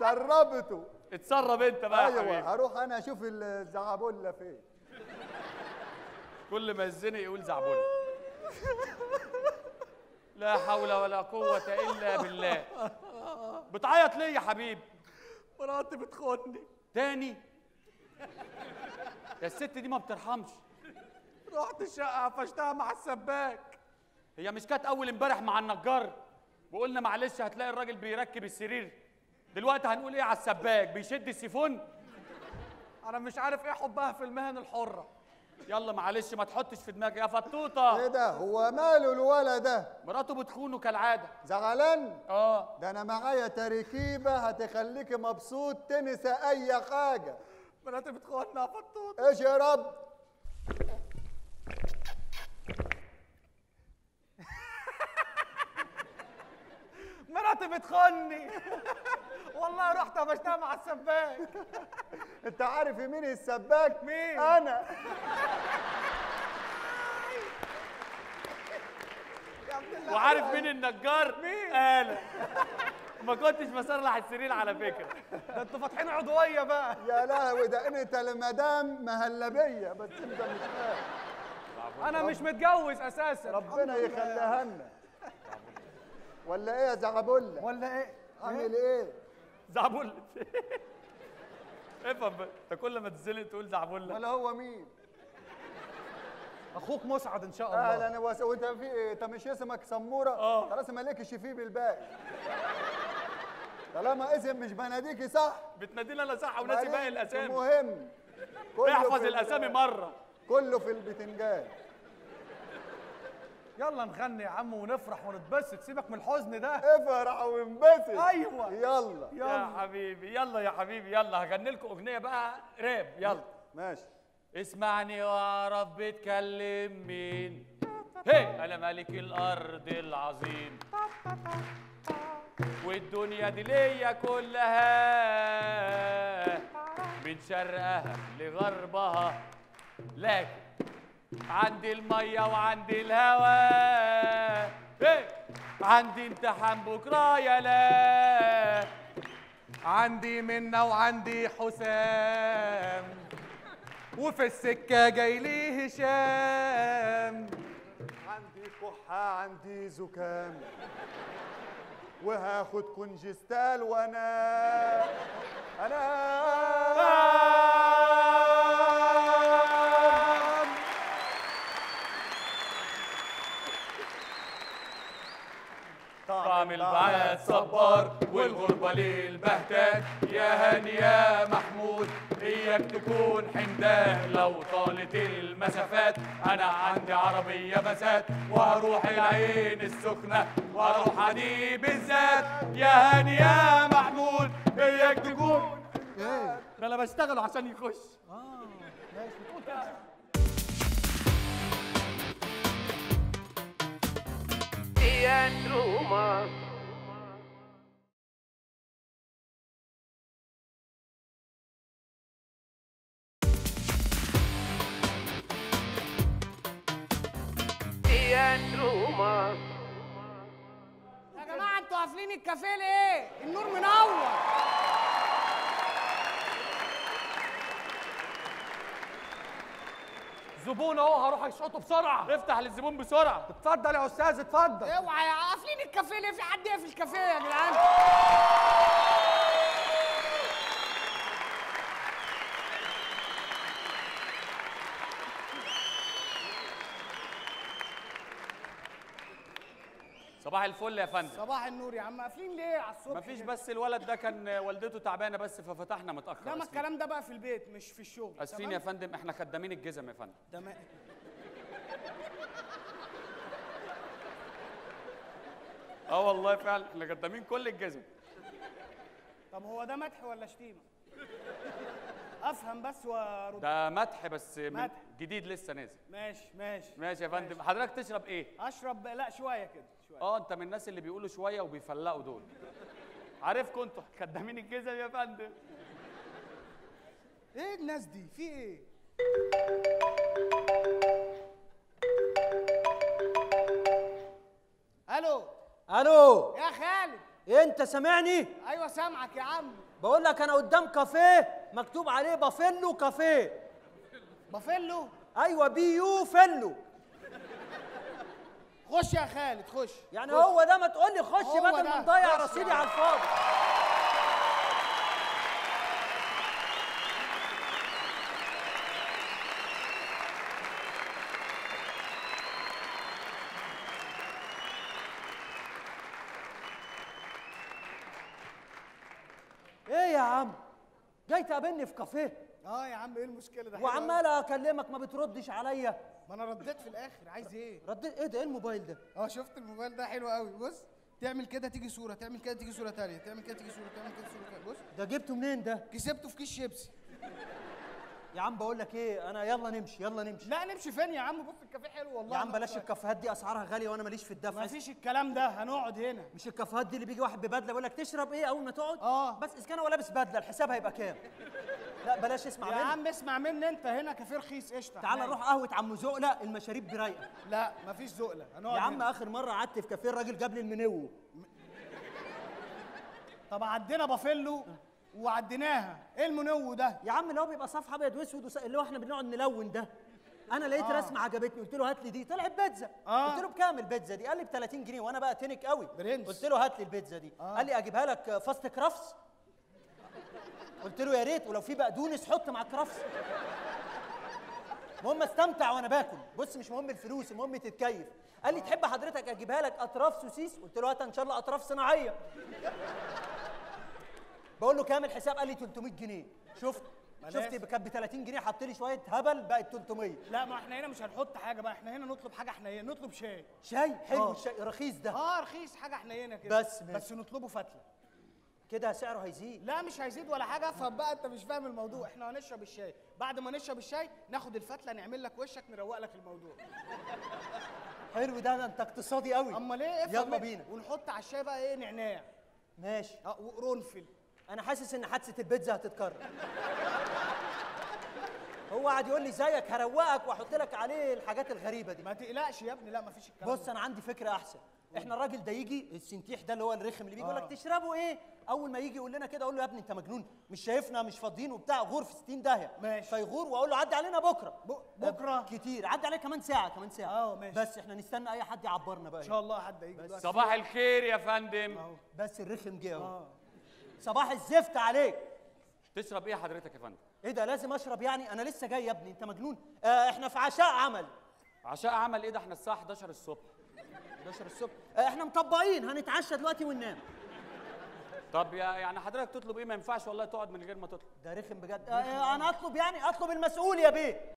سربته اتسرب انت بقى يا ايوه حبيبي هروح انا اشوف الزعبله فين كل ما يزنق يقول زعبول لا حول ولا قوة إلا بالله بتعيط ليه يا حبيبي؟ مراتي بتخوني تاني يا الست دي ما بترحمش رحت الشقه قفشتها مع السباك هي مش كانت أول امبارح مع النجار وقلنا معلش هتلاقي الراجل بيركب السرير دلوقتي هنقول إيه على السباك بيشد السيفون انا مش عارف ايه حبها في المهن الحره يلا معلش ما تحطش في دماغك يا ايه فطوطة ده هو ماله الولد ده مراته بتخونه كالعادة زعلان اه ده انا معايا تركيبه هتخليك مبسوط تنسى اي حاجه مراتي بتخوني يا فطوط ايش يا رب مراتي بتخوني والله رحت قفشتها مع السباك انت عارف مين السباك مين؟ انا يا ابن الله وعارف مين النجار؟ مين؟ انا ما كنتش بصلح السرير على فكرة ده انتوا فاتحين عضويه بقى يا لهوي ده انت المدام مهلبيه بس انت مش فاهم انا مش متجوز اساسا ربنا يخليها لنا ولا ايه يا زعبله ولا ايه عامل ايه زعبول افهم بقى انت كل ما تزنق تقول زعبول ولا هو مين اخوك مسعد ان شاء الله اهلا وس... وانت في إيه؟ انت مش اسمك سموره آه. خلاص مالكش فيه بالباقي طالما اسم مش بناديكي صح بتنادينا انا صح وناسي باقي الاسامي المهم كله احفظ في ال- الاسامي مره كله في البتنجان يلا نغني يا عم ونفرح ونتبسط سيبك من الحزن ده افرح وانبسط أيوة. يلا يا حبيبي يلا يا حبيبي يلا هغني لكم اغنيه بقى راب يلا ماشي اسمعني واعرف بتكلم مين هي انا ملك الارض العظيم والدنيا دي ليا كلها من شرقها لغربها لكن عندي الميه وعندي الهوا هي عندي امتحان بكره يا لا عندي منة وعندي حسام وفي السكة جاي لي هشام عندي كحة عندي زكام وهاخد كونجستال وانا انا طعم البعاد صبار والغربة للبهتان يا هاني يا محمود إياك تكون حمدان لو طالت المسافات أنا عندي عربية مسات وهروح العين السخنة وهروح دي بالذات يا هاني يا محمود إياك تكون ده أنا بشتغل عشان يخش يا جماعه انتوا قافلين الكافيه ليه؟ النور منور زبون اهو هروح اشقطه بسرعة افتح للزبون بسرعة اتفضل يا استاذ اتفضل اوعى يا قافلين الكافيه ليه؟ في حد يقفل الكافيه يا جدعان؟ صباح الفل يا فندم صباح النور يا عم قافلين ليه على الصبح؟ مفيش كده؟ بس الولد ده كان والدته تعبانه بس ففتحنا متاخر لا ما آسفين. الكلام ده بقى في البيت مش في الشغل اسفين يا فندم احنا خدامين الجزم يا فندم تمام اه والله فعلا احنا خدامين كل الجزم طب هو ده مدح ولا شتيمه؟ افهم بس وارد ده مدح بس من مدح. جديد لسه نازل ماشي ماشي ماشي يا فندم حضرتك تشرب ايه اشرب لا شويه كده شويه اه انت من الناس اللي بيقولوا شويه وبيفلقوا دول عارفكم انتوا خدامين الجزم يا فندم ايه الناس دي؟ في ايه؟ الو الو يا خالد انت سامعني ايوه سامعك يا عم بقول لك انا قدام كافيه مكتوب عليه بافيلو كافيه بافيلو ايوه بي يو فيلو خش يا خالد خش يعني خش. هو ده ما تقول لي خش هو بدل ده. ما نضيع خش رصيدي يا على الفاضي ايه يا عم جاي تقابلني في كافيه اه يا عم ايه المشكله ده حلو أوي. وعمال اكلمك ما بتردش عليا ما انا رديت في الاخر عايز ايه رديت ايه ده ايه الموبايل ده اه شفت الموبايل ده حلو قوي بص تعمل كده تيجي صوره تعمل كده تيجي صوره تانية تعمل كده تيجي صوره تعمل كده صوره تانية بص ده جبته منين ده كسبته في كيس شيبسي يا عم بقول لك ايه انا يلا نمشي يلا نمشي لا نمشي فين يا عم بص الكافيه حلو والله يا عم نقعد بلاش شوية. الكافيهات دي اسعارها غاليه وانا ماليش في الدفع ما فيش الكلام ده هنقعد هنا مش الكافيهات دي اللي بيجي واحد ببدله يقول لك تشرب ايه اول ما تقعد آه. بس اذا كان هو لابس بدله الحساب هيبقى كام لا بلاش اسمع يا مني عم اسمع مني انت هنا كافيه رخيص قشطه تعال هناك. نروح قهوه عم زقله المشاريب برايقه لا مفيش زقله هنقعد يا عم هنا. اخر مره قعدت في كافيه الراجل جاب لي المنيو طب عدينا بافيلو وعديناها ايه المنو ده يا عم اللي هو بيبقى صفحه ابيض واسود وس- اللي هو احنا بنقعد نلون ده انا لقيت آه. رسمه عجبتني قلت له هات لي دي طلعت بيتزا آه. قلت له بكام البيتزا دي قال لي ب 30 جنيه وانا بقى تنك قوي برنس. قلت له هات لي البيتزا دي آه. قال لي اجيبها لك فاست كرافس قلت له يا ريت ولو في بقدونس حط مع الكرافس المهم استمتع وانا باكل بص مش مهم الفلوس المهم تتكيف قال لي تحب حضرتك اجيبها لك اطراف سوسيس قلت له هات ان شاء الله اطراف صناعيه بقول له كام الحساب قال لي 300 جنيه شفت بلاش. شفت كانت ب 30 جنيه حط لي شويه هبل بقت 300 لا ما احنا هنا مش هنحط حاجه بقى احنا هنا نطلب حاجه حنينه نطلب شاي شاي حلو آه. الشاي رخيص ده اه رخيص حاجه حنينه كده بس ماشي. بس نطلبه فتله كده سعره هيزيد لا مش هيزيد ولا حاجه افهم بقى انت مش فاهم الموضوع احنا هنشرب الشاي بعد ما نشرب الشاي ناخد الفتله نعمل لك وشك نروق لك الموضوع حلو ده ده انت اقتصادي قوي اما ليه افهم يلا مني. بينا ونحط على الشاي بقى ايه نعناع ماشي اه وقرنفل انا حاسس ان حادثه البيتزا هتتكرر هو قاعد يقول لي زيك هروقك واحط لك عليه الحاجات الغريبه دي ما تقلقش يا ابني لا ما فيش الكلام بص انا عندي فكره احسن احنا الراجل ده يجي السنتيح ده اللي هو الرخم اللي بيجي يقول آه. لك تشربوا ايه اول ما يجي يقول لنا كده اقول له يا ابني انت مجنون مش شايفنا مش فاضيين وبتاع غور في 60 داهيه ماشي. فيغور واقول له عدي علينا بكره ب- بكرة؟ كتير عدي علينا كمان ساعه كمان ساعه اه، ماشي. بس احنا نستنى اي حد يعبرنا بقى ان شاء الله حد هيجي دلوقتي صباح الخير يا فندم اهو بس الرخم جه اهو اه صباح الزفت عليك تشرب ايه حضرتك يا فندم ايه ده لازم اشرب يعني انا لسه جاي يا ابني انت مجنون آه احنا في عشاء عمل عشاء عمل ايه ده احنا الساعه 11 الصبح 11 الصبح آه احنا مطبقين هنتعشى دلوقتي وننام طب يا يعني حضرتك تطلب ايه ما ينفعش والله تقعد من غير ما تطلب ده رخم بجد آه آه انا اطلب يعني اطلب المسؤول يا بيه